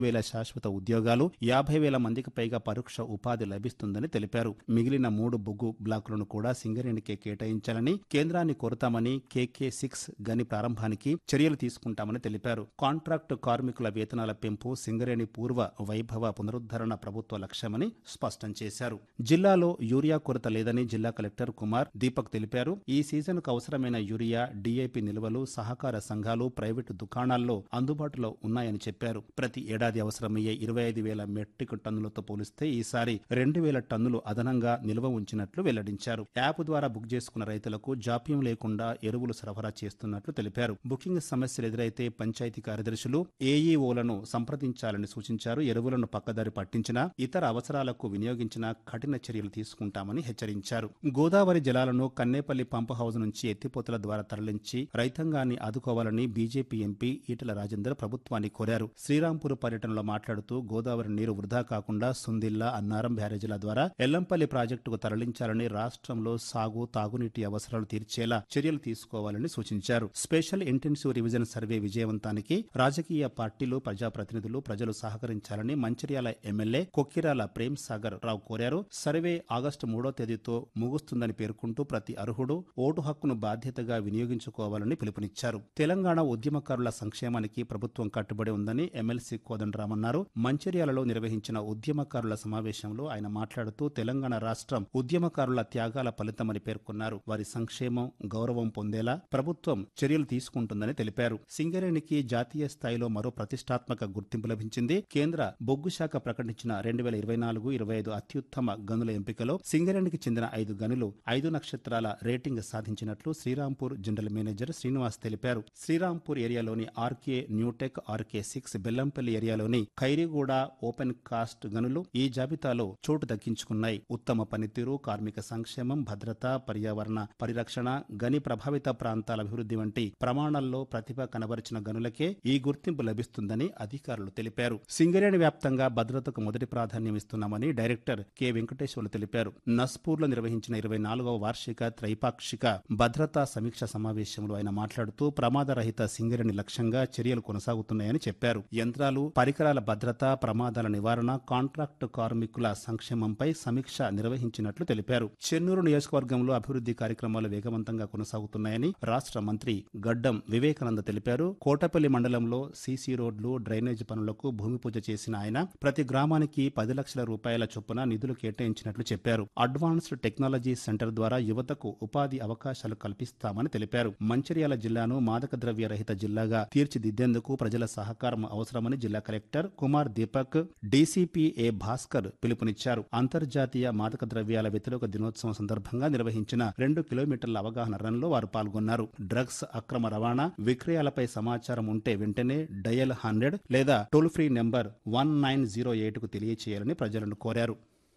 వేల శాశ్వత ఉద్యోగాలు యాభై వేల మందికి పైగా పరోక్ష ఉపాధి లభిస్తుందని తెలిపారు మిగిలిన మూడు బొగ్గు బ్లాకులను కూడా సింగరేణికే కేటాయించాలని కేంద్రాన్ని కోరుతామని కేకే సిక్స్ గని ప్రారంభానికి చర్యలు తీసుకుంటామని తెలిపారు కాంట్రాక్టు కార్మికుల వేతనాల పెంపు సింగరేణి పూర్వ వైభవ పునరుద్ధరణ ప్రభుత్వ లక్ష్యమని స్పష్టం చేశారు జిల్లాలో యూరియా కొరత లేదని జిల్లా కలెక్టర్ కుమార్ దీపక్ తెలిపారు ఈ సీజన్కు అవసరమైన యూరియా డీఐపీ నిల్వలు సహకార సంఘాలు ప్రైవేటు దుకాణాల్లో అందుబాటులో ఉన్నాయని చెప్పారు ప్రతి ఏడాది అవసరమయ్యే ఇరవై ఐదు వేల మెట్రిక్ టన్నులతో పోలిస్తే ఈసారి రెండు వేల టన్నులు అదనంగా నిల్వ ఉంచినట్లు వెల్లడించారు యాప్ ద్వారా బుక్ చేసుకున్న రైతులకు జాప్యం లేకుండా ఎరువులు సరఫరా చేస్తున్నట్లు తెలిపారు బుకింగ్ సమస్యలు ఎదురైతే పంచాయతీ కార్యదర్శులు ఏఈఓలను సంప్రదించాలని సూచించారు ఎరువులను పక్కదారి పట్టించినా ఇతర అవసరాలకు వినియోగించినా కఠిన చర్యలు తీసుకుంటామని హెచ్చరించారు గోదావరి జలాలను కన్నేపల్లి పంప్ హౌస్ నుంచి ఎత్తిపోతల ద్వారా తరలించి రైతాంగాన్ని ఆదుకోవాలని బీజేపీ ఎంపీ ఈటల రాజేందర్ ప్రభుత్వాన్ని కోరారు శ్రీరాంపూర్ పర్యటనలో మాట్లాడుతూ గోదావరి నీరు వృధా కాకుండా సుందిల్లా అన్నారం బ్యారేజీల ద్వారా ఎల్లంపల్లి ప్రాజెక్టుకు తరలించాలని రాష్ట్రంలో సాగు తాగునీటి అవసరాలు తీర్చేలా చర్యలు తీసుకోవాలని సూచించారు స్పెషల్ ఇంటెన్సివ్ రివిజన్ సర్వే విజయవంతానికి రాజకీయ పార్టీలు ప్రజాప్రతినిధులు ప్రజలు సహకరించాలని మంచిర్యాల ఎమ్మెల్యే కొక్కిరాల ప్రేమ్ సాగర్ రావు కోరారు సర్వే ఆగస్టు మూడో తేదీతో ముగుస్తుందని పేర్కొంటూ ప్రతి అర్హుడు ఓటు హక్కును బాధ్యతగా వినియోగించుకోవాలని పిలుపునిచ్చారు తెలంగాణ ఉద్యమకారుల సంక్షేమానికి ప్రభుత్వం కట్టుబడి ఉందని ఎమ్మెల్సీ కోదండరామన్నారు మంచిర్యాలలో నిర్వహించిన ఉద్యమకారుల సమావేశంలో ఆయన మాట్లాడుతూ తెలంగాణ రాష్ట్రం ఉద్యమకారుల త్యాగాల ఫలితమని పేర్కొన్నారు వారి సంక్షేమం గౌరవం పొందేలా ప్రభుత్వం చర్యలు తీసుకుంటుందని తెలిపారు సింగరేణికి జాతీయ స్థాయిలో మరో ప్రతిష్టాత్మక గుర్తింపు లభించింది కేంద్ర బొగ్గు శాఖ ప్రకటించిన రెండు వేల ఇరవై నాలుగు ఇరవై ఐదు అత్యుత్తమ గనుల ఎంపికలో సింగరేణికి చెందిన ఐదు గనులు ఐదు నక్షత్రాల రేటింగ్ సాధించినట్లు శ్రీరాంపూర్ జనరల్ మేనేజర్ శ్రీనివాస్ తెలిపారు శ్రీరాంపూర్ ఏరియాలోని RK new tech RK six Bellampalli ఏరియాలోని ఖైరీగూడ ఓపెన్ కాస్ట్ గనులు ఈ జాబితాలో చోటు దక్కించుకున్నాయి ఉత్తమ పనితీరు కార్మిక సంక్షేమం భద్రత పర్యావరణ పరిరక్షణ గని ప్రభావిత ప్రాంతాల అభివృద్ధి వంటి ప్రమాణాల్లో ప్రతిభ కనబరిచిన గనులకే ఈ గుర్తింపు లభిస్తుందని అధికారులు తెలిపారు సింగరేణి వ్యాప్తంగా భద్రతకు మొదటి ప్రాధాన్యం ఇస్తున్నామని డైరెక్టర్ కె వెంకటేశ్వర్లు తెలిపారు నస్పూర్లో నిర్వహించిన ఇరవై నాలుగవ వార్షిక త్రైపాక్షిక భద్రతా సమీక్ష సమావేశంలో ఆయన మాట్లాడుతూ ప్రమాదరహిత సింగరేణి లక్ష్యంగా చర్యలు కొనసాగుతున్నాయని చెప్పారు యంత్రాలు పరికరాల భద్రత ప్రమాదాల నివారణ కాంట్రాక్టు కార్మికుల సంక్షేమంపై సమీక్ష నిర్వహించినట్లు తెలిపారు చెన్నూరు నియోజకవర్గంలో అభివృద్ధి కార్యక్రమాలు వేగవంతంగా కొనసాగుతున్నాయని రాష్ట్ర మంత్రి గడ్డం వివేకానంద తెలిపారు కోటపల్లి మండలంలో సీసీ రోడ్లు డ్రైనేజ్ పనులకు భూమి పూజ చేసిన ఆయన ప్రతి గ్రామానికి పది లక్షల రూపాయల చొప్పున నిధులు కేటాయించినట్లు చెప్పారు అడ్వాన్స్డ్ టెక్నాలజీ సెంటర్ ద్వారా యువతకు ఉపాధి అవకాశాలు కల్పిస్తామని తెలిపారు మంచిర్యాల జిల్లాను మాదక ద్రవ్య రహిత జిల్లాగా తీర్చిదిద్దేందుకు ప్రజల సహకారం అవసరమని జిల్లా collector Kumar Deepak DCP A Bhaskar పిలుపునిచ్చారు అంతర్జాతీయ మాదక ద్రవ్యాల వ్యతిరేక దినోత్సవం సందర్భంగా నిర్వహించిన రెండు కిలోమీటర్ల అవగాహన రన్ లో వారు పాల్గొన్నారు డ్రగ్స్ అక్రమ రవాణా విక్రయాలపై సమాచారం ఉంటే వెంటనే డయల్ హండ్రెడ్ లేదా toll free number one nine zero eight కు తెలియచేయాలని ప్రజలను కోరారు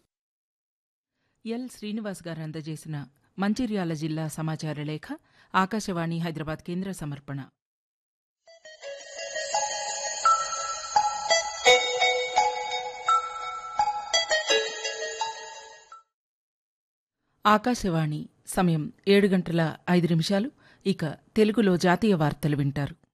ఎల్ శ్రీనివాస్ గారు అందజేసిన మంచిర్యాల జిల్లా సమాచార లేఖ ఆకాశవాణి హైదరాబాద్ కేంద్ర సమర్పణ ఆకాశవాణి సమయం ఏడు గంటల ఐదు నిమిషాలు ఇక తెలుగులో జాతీయ వార్తలు వింటారు